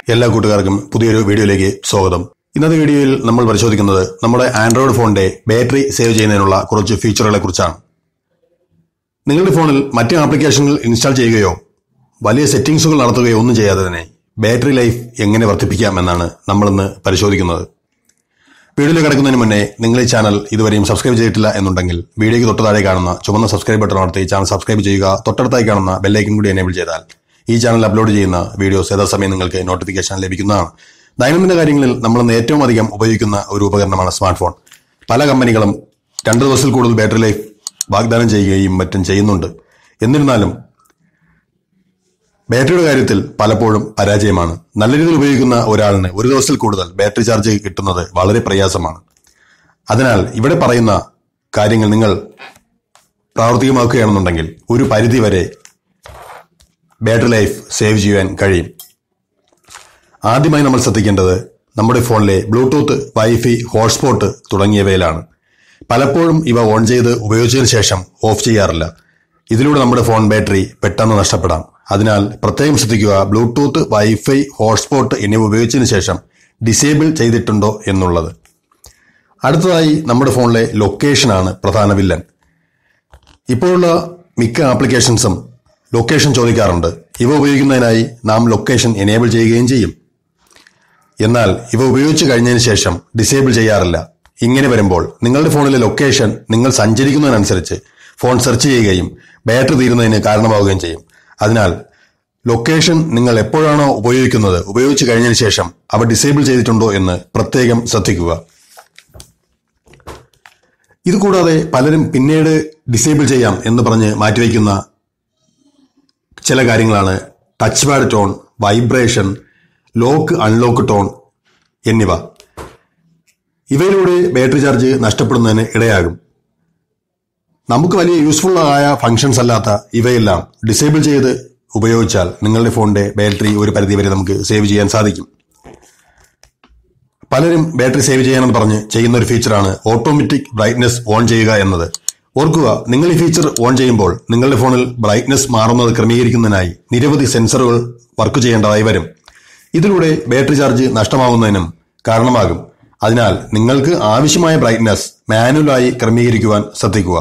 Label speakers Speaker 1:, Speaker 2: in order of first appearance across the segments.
Speaker 1: എല്ലാ കൂട്ടുകാർക്കും പുതിയൊരു വീഡിയോയിലേക്ക് സ്വാഗതം ഇന്നത്തെ വീഡിയോയിൽ നമ്മൾ പരിശോധിക്കുന്നത് നമ്മുടെ ആൻഡ്രോയിഡ് ഫോണിന്റെ ബാറ്ററി സേവ് ചെയ്യുന്നതിനുള്ള കുറച്ച് ഫീച്ചറുകളെ കുറിച്ചാണ് നിങ്ങളുടെ ഫോണിൽ മറ്റ് ആപ്ലിക്കേഷനുകൾ ഇൻസ്റ്റാൾ ചെയ്യുകയോ വലിയ സെറ്റിംഗ്സുകൾ നടത്തുകയോ ഒന്നും ചെയ്യാതെ തന്നെ ബാറ്ററി ലൈഫ് എങ്ങനെ വർദ്ധിപ്പിക്കാം എന്നാണ് നമ്മളിന്ന് പരിശോധിക്കുന്നത് വീഡിയോയിൽ കിടക്കുന്നതിന് മുന്നേ നിങ്ങൾ ഈ ചാനൽ ഇതുവരെയും സബ്സ്ക്രൈബ് ചെയ്തിട്ടില്ല എന്നുണ്ടെങ്കിൽ വീഡിയോയ്ക്ക് തൊട്ട് താഴെ കാണുന്ന ചുവന്ന സബ്സ്ക്രൈബ് ബട്ടൺ അമർത്തി ചാനൽ സബ്സ്ക്രൈബ് ചെയ്യുക തൊട്ടടുത്തായി കാണുന്ന ബെല്ലൈക്കൻ കൂടി എനേബിൾ ചെയ്താൽ ഈ ചാനൽ അപ്ലോഡ് ചെയ്യുന്ന വീഡിയോസ് യഥാസമയം നിങ്ങൾക്ക് നോട്ടിഫിക്കേഷൻ ലഭിക്കുന്നതാണ് ദൈനംദിന കാര്യങ്ങളിൽ നമ്മൾ ഇന്ന് ഏറ്റവും അധികം ഉപയോഗിക്കുന്ന ഒരു ഉപകരണമാണ് സ്മാർട്ട് ഫോൺ പല കമ്പനികളും രണ്ട് ദിവസത്തിൽ കൂടുതൽ ബാറ്ററി ലൈഫ് വാഗ്ദാനം ചെയ്യുകയും മറ്റും ചെയ്യുന്നുണ്ട് എന്നിരുന്നാലും ബാറ്ററിയുടെ കാര്യത്തിൽ പലപ്പോഴും പരാജയമാണ് നല്ല രീതിയിൽ ഉപയോഗിക്കുന്ന ഒരാളിന് ഒരു ദിവസത്തിൽ കൂടുതൽ ബാറ്ററി ചാർജ് കിട്ടുന്നത് വളരെ പ്രയാസമാണ് അതിനാൽ ഇവിടെ പറയുന്ന കാര്യങ്ങൾ നിങ്ങൾ പ്രാവർത്തികമാക്കുകയാണെന്നുണ്ടെങ്കിൽ ഒരു പരിധി വരെ ബാറ്ററി ലൈഫ് സേവ് ചെയ്യാൻ കഴിയും ആദ്യമായി നമ്മൾ ശ്രദ്ധിക്കേണ്ടത് നമ്മുടെ ഫോണിലെ ബ്ലൂടൂത്ത് വൈഫൈ ഹോട്ട്സ്പോട്ട് തുടങ്ങിയവയിലാണ് പലപ്പോഴും ഇവ ഓൺ ചെയ്ത് ഉപയോഗിച്ചതിന് ശേഷം ഓഫ് ചെയ്യാറില്ല ഇതിലൂടെ നമ്മുടെ ഫോൺ ബാറ്ററി പെട്ടെന്ന് നഷ്ടപ്പെടാം അതിനാൽ പ്രത്യേകം ശ്രദ്ധിക്കുക ബ്ലൂടൂത്ത് വൈഫൈ ഹോട്ട്സ്പോട്ട് എന്നിവ ഉപയോഗിച്ചതിന് ശേഷം ഡിസേബിൾ ചെയ്തിട്ടുണ്ടോ എന്നുള്ളത് അടുത്തതായി നമ്മുടെ ഫോണിലെ ലൊക്കേഷനാണ് പ്രധാന വില്ലൻ ഇപ്പോഴുള്ള മിക്ക ആപ്ലിക്കേഷൻസും ലൊക്കേഷൻ ചോദിക്കാറുണ്ട് ഇവ ഉപയോഗിക്കുന്നതിനായി നാം ലൊക്കേഷൻ എനേബിൾ ചെയ്യുകയും ചെയ്യും എന്നാൽ ഇവ ഉപയോഗിച്ച് കഴിഞ്ഞതിന് ശേഷം ഡിസേബിൾ ചെയ്യാറില്ല ഇങ്ങനെ വരുമ്പോൾ നിങ്ങളുടെ ഫോണിലെ ലൊക്കേഷൻ നിങ്ങൾ സഞ്ചരിക്കുന്നതിനനുസരിച്ച് ഫോൺ സെർച്ച് ചെയ്യുകയും ബാറ്ററി തീരുന്നതിന് കാരണമാവുകയും ചെയ്യും അതിനാൽ ലൊക്കേഷൻ നിങ്ങൾ എപ്പോഴാണോ ഉപയോഗിക്കുന്നത് ഉപയോഗിച്ച് കഴിഞ്ഞതിന് ശേഷം അവ ഡിസേബിൾ ചെയ്തിട്ടുണ്ടോ എന്ന് പ്രത്യേകം ശ്രദ്ധിക്കുക ഇതുകൂടാതെ പലരും പിന്നീട് ഡിസേബിൾ ചെയ്യാം എന്ന് പറഞ്ഞ് മാറ്റിവെക്കുന്ന ചില കാര്യങ്ങളാണ് touch pad tone vibration lock unlock tone എന്നിവ ഇവയിലൂടെ ബാറ്ററി ചാർജ് നഷ്ടപ്പെടുന്നതിന് ഇടയാകും നമുക്ക് വലിയ യൂസ്ഫുൾ ആയ ഫങ്ഷൻസ് അല്ലാത്ത ഇവയെല്ലാം ഡിസേബിൾ ചെയ്ത് ഉപയോഗിച്ചാൽ നിങ്ങളുടെ ഫോണിന്റെ ബാറ്ററി ഒരു പരിധി വരെ നമുക്ക് സേവ് ചെയ്യാൻ സാധിക്കും പലരും ബാറ്ററി സേവ് ചെയ്യാനെന്ന് പറഞ്ഞ് ചെയ്യുന്ന ഒരു ഫീച്ചറാണ് ഓട്ടോമാറ്റിക് ബ്രൈറ്റ്നസ് ഓൺ ചെയ്യുക എന്നത് ഓർക്കുക നിങ്ങൾ ഈ ഫീച്ചർ ഓൺ ചെയ്യുമ്പോൾ നിങ്ങളുടെ ഫോണിൽ ബ്രൈറ്റ്നസ് മാറുന്നത് ക്രമീകരിക്കുന്നതിനായി നിരവധി സെൻസറുകൾ വർക്ക് ചെയ്യേണ്ടതായി വരും ഇതിലൂടെ ബാറ്ററി ചാർജ് നഷ്ടമാവുന്നതിനും കാരണമാകും അതിനാൽ നിങ്ങൾക്ക് ആവശ്യമായ ബ്രൈറ്റ്നസ് മാനുവലായി ക്രമീകരിക്കുവാൻ ശ്രദ്ധിക്കുക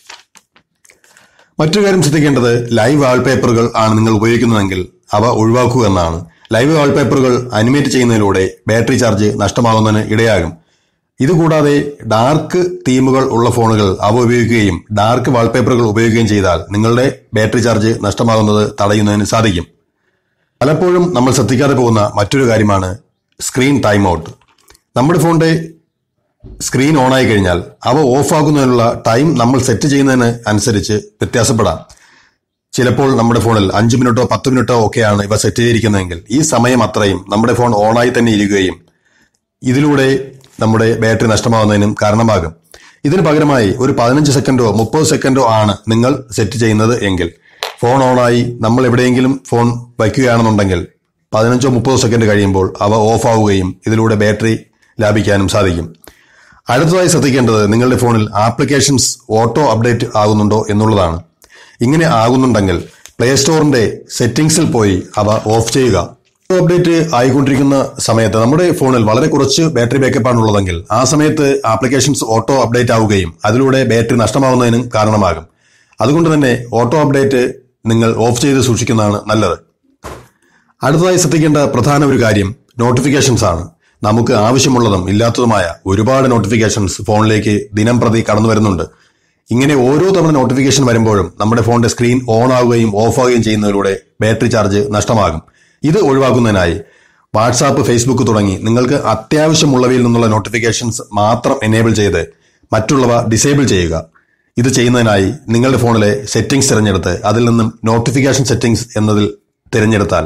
Speaker 1: മറ്റൊരു കാര്യം ശ്രദ്ധിക്കേണ്ടത് ലൈവ് വാൾപേപ്പറുകൾ ആണ് നിങ്ങൾ ഉപയോഗിക്കുന്നതെങ്കിൽ അവ ഒഴിവാക്കുക എന്നാണ് ലൈവ് വാൾപേപ്പറുകൾ അനിമേറ്റ് ചെയ്യുന്നതിലൂടെ ബാറ്ററി ചാർജ് നഷ്ടമാകുന്നതിന് ഇടയാകും ഇതുകൂടാതെ ഡാർക്ക് തീമുകൾ ഉള്ള ഫോണുകൾ അവ ഉപയോഗിക്കുകയും ഡാർക്ക് വാൾപേപ്പറുകൾ ഉപയോഗിക്കുകയും ചെയ്താൽ നിങ്ങളുടെ ബാറ്ററി ചാർജ് നഷ്ടമാകുന്നത് തടയുന്നതിന് സാധിക്കും പലപ്പോഴും നമ്മൾ ശ്രദ്ധിക്കാതെ പോകുന്ന മറ്റൊരു കാര്യമാണ് സ്ക്രീൻ ടൈം ഔട്ട് നമ്മുടെ ഫോണിന്റെ സ്ക്രീൻ ഓൺ ആയി കഴിഞ്ഞാൽ അവ ഓഫ് ആകുന്നതിനുള്ള ടൈം നമ്മൾ സെറ്റ് ചെയ്യുന്നതിന് അനുസരിച്ച് വ്യത്യാസപ്പെടാം ചിലപ്പോൾ നമ്മുടെ ഫോണിൽ അഞ്ച് മിനിറ്റോ പത്ത് മിനിറ്റോ ഒക്കെയാണ് ഇവ സെറ്റ് ചെയ്തിരിക്കുന്നതെങ്കിൽ ഈ സമയം അത്രയും നമ്മുടെ ഫോൺ ഓണായി തന്നെ ഇരിക്കുകയും ഇതിലൂടെ നമ്മുടെ ബാറ്ററി നഷ്ടമാവുന്നതിനും കാരണമാകും ഇതിന് പകരമായി ഒരു പതിനഞ്ച് സെക്കൻഡോ മുപ്പത് സെക്കൻഡോ ആണ് നിങ്ങൾ സെറ്റ് ചെയ്യുന്നത് എങ്കിൽ ഫോൺ ഓണായി നമ്മൾ എവിടെയെങ്കിലും ഫോൺ വയ്ക്കുകയാണെന്നുണ്ടെങ്കിൽ പതിനഞ്ചോ മുപ്പതോ സെക്കൻഡ് കഴിയുമ്പോൾ അവ ഓഫ് ആവുകയും ഇതിലൂടെ ബാറ്ററി ലാഭിക്കാനും സാധിക്കും അടുത്തതായി ശ്രദ്ധിക്കേണ്ടത് നിങ്ങളുടെ ഫോണിൽ ആപ്ലിക്കേഷൻസ് ഓട്ടോ അപ്ഡേറ്റ് ആകുന്നുണ്ടോ എന്നുള്ളതാണ് ഇങ്ങനെ ആകുന്നുണ്ടെങ്കിൽ പ്ലേ സ്റ്റോറിന്റെ സെറ്റിംഗ്സിൽ പോയി അവ ഓഫ് ചെയ്യുക ഓട്ടോ അപ്ഡേറ്റ് ആയിക്കൊണ്ടിരിക്കുന്ന സമയത്ത് നമ്മുടെ ഫോണിൽ വളരെ കുറച്ച് ബാറ്ററി ബാക്കപ്പ് ആണുള്ളതെങ്കിൽ ആ സമയത്ത് ആപ്ലിക്കേഷൻസ് ഓട്ടോ അപ്ഡേറ്റ് ആവുകയും അതിലൂടെ ബാറ്ററി നഷ്ടമാവുന്നതിനും കാരണമാകും അതുകൊണ്ട് തന്നെ ഓട്ടോ അപ്ഡേറ്റ് നിങ്ങൾ ഓഫ് ചെയ്ത് സൂക്ഷിക്കുന്നതാണ് നല്ലത് അടുത്തതായി ശ്രദ്ധിക്കേണ്ട പ്രധാന ഒരു കാര്യം നോട്ടിഫിക്കേഷൻസ് ആണ് നമുക്ക് ആവശ്യമുള്ളതും ഇല്ലാത്തതുമായ ഒരുപാട് നോട്ടിഫിക്കേഷൻസ് ഫോണിലേക്ക് ദിനം പ്രതി കടന്നു വരുന്നുണ്ട് ഇങ്ങനെ ഓരോ തവണ നോട്ടിഫിക്കേഷൻ വരുമ്പോഴും നമ്മുടെ ഫോണിന്റെ സ്ക്രീൻ ഓൺ ആവുകയും ഓഫ് ആവുകയും ചെയ്യുന്നതിലൂടെ ബാറ്ററി ചാർജ് നഷ്ടമാകും ഇത് ഒഴിവാക്കുന്നതിനായി വാട്സാപ്പ് ഫേസ്ബുക്ക് തുടങ്ങി നിങ്ങൾക്ക് അത്യാവശ്യമുള്ളവയിൽ നിന്നുള്ള നോട്ടിഫിക്കേഷൻസ് മാത്രം എനേബിൾ ചെയ്ത് മറ്റുള്ളവ ഡിസേബിൾ ചെയ്യുക ഇത് ചെയ്യുന്നതിനായി നിങ്ങളുടെ ഫോണിലെ സെറ്റിംഗ്സ് തിരഞ്ഞെടുത്ത് അതിൽ നിന്നും നോട്ടിഫിക്കേഷൻ സെറ്റിംഗ്സ് എന്നതിൽ തിരഞ്ഞെടുത്താൽ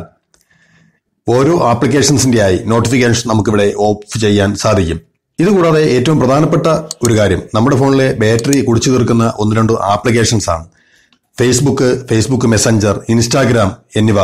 Speaker 1: ഓരോ ആപ്ലിക്കേഷൻസിന്റെയായി നോട്ടിഫിക്കേഷൻ നമുക്കിവിടെ ഓഫ് ചെയ്യാൻ സാധിക്കും ഇതുകൂടാതെ ഏറ്റവും പ്രധാനപ്പെട്ട ഒരു കാര്യം നമ്മുടെ ഫോണിലെ ബാറ്ററി കുടിച്ചു തീർക്കുന്ന ഒന്ന് രണ്ട് ആപ്ലിക്കേഷൻസ് ആണ് ഫേസ്ബുക്ക് ഫേസ്ബുക്ക് മെസ്സഞ്ചർ ഇൻസ്റ്റാഗ്രാം എന്നിവ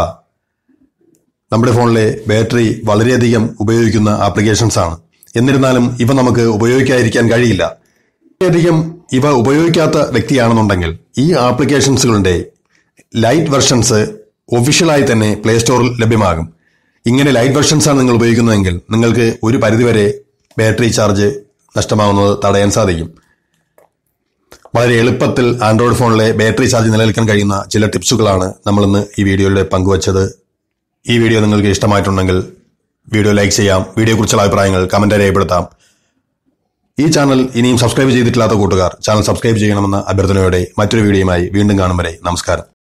Speaker 1: നമ്മുടെ ഫോണിലെ ബാറ്ററി വളരെയധികം ഉപയോഗിക്കുന്ന ആപ്ലിക്കേഷൻസ് ആണ് എന്നിരുന്നാലും ഇവ നമുക്ക് ഉപയോഗിക്കാതിരിക്കാൻ കഴിയില്ല വളരെയധികം ഇവ ഉപയോഗിക്കാത്ത വ്യക്തിയാണെന്നുണ്ടെങ്കിൽ ഈ ആപ്ലിക്കേഷൻസുകളുടെ ലൈറ്റ് വെർഷൻസ് ഒഫീഷ്യലായി തന്നെ പ്ലേ സ്റ്റോറിൽ ലഭ്യമാകും ഇങ്ങനെ ലൈറ്റ് വെർഷൻസ് ആണ് നിങ്ങൾ ഉപയോഗിക്കുന്നതെങ്കിൽ നിങ്ങൾക്ക് ഒരു പരിധിവരെ ബാറ്ററി ചാർജ് നഷ്ടമാകുന്നത് തടയാൻ സാധിക്കും വളരെ എളുപ്പത്തിൽ ആൻഡ്രോയിഡ് ഫോണിലെ ബാറ്ററി ചാർജ് നിലനിൽക്കാൻ കഴിയുന്ന ചില ടിപ്സുകളാണ് നമ്മളിന്ന് ഈ വീഡിയോയിലൂടെ പങ്കുവച്ചത് ഈ വീഡിയോ നിങ്ങൾക്ക് ഇഷ്ടമായിട്ടുണ്ടെങ്കിൽ വീഡിയോ ലൈക്ക് ചെയ്യാം വീഡിയോയെക്കുറിച്ചുള്ള അഭിപ്രായങ്ങൾ കമന്റ് രേഖപ്പെടുത്താം ഈ ചാനൽ ഇനിയും സബ്സ്ക്രൈബ് ചെയ്തിട്ടില്ലാത്ത കൂട്ടുകാർ ചാനൽ സബ്സ്ക്രൈബ് ചെയ്യണമെന്ന അഭ്യർത്ഥനയോടെ മറ്റൊരു വീഡിയോയുമായി വീണ്ടും കാണും വരെ നമസ്കാരം